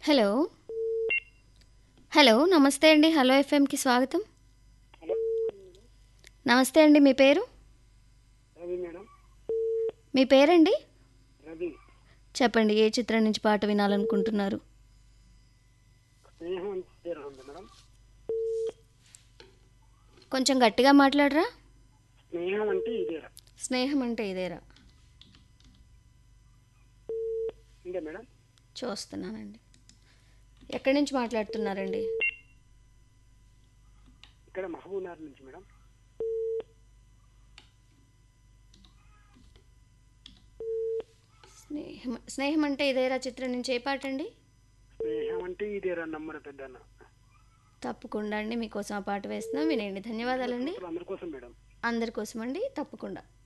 hello hello నమస్తే అండి hello ఎఫ్ఎంకి స్వాగతం నమస్తే అండి మీ పేరు రవి మేడం మీ పేరండి రవి చెప్పండి ఏ చిత్రం నుంచి పాట వినాలనుకుంటున్నారు స్నేహం అంటే పేరు ఉంది మేడం కొంచెం గట్టిగా మాట్లాడరా స్నేహం అంటే ఇదేరా స్నేహం అంటే ఇదేరా ఇంకే మేడం చూస్తున్నానండి ఎక్కడి నుంచి మాట్లాడుతున్నారండి ఇక్కడ మహబూబ్నగర్ నుంచి మేడం స్నేహం స్నేహం అంటే ఇదేరా చిత్రం నుంచి ఏ పాట అండి స్నేహం అంటే ఇదేరా నమ్మరు పెద్దన్న తప్పకుండా అండి మీకోసం ఆ పాట వేస్తున్నాం వినండి ధన్యవాదాలండి అందరి కోసం మేడం అందరి కోసం అండి తప్పకుండా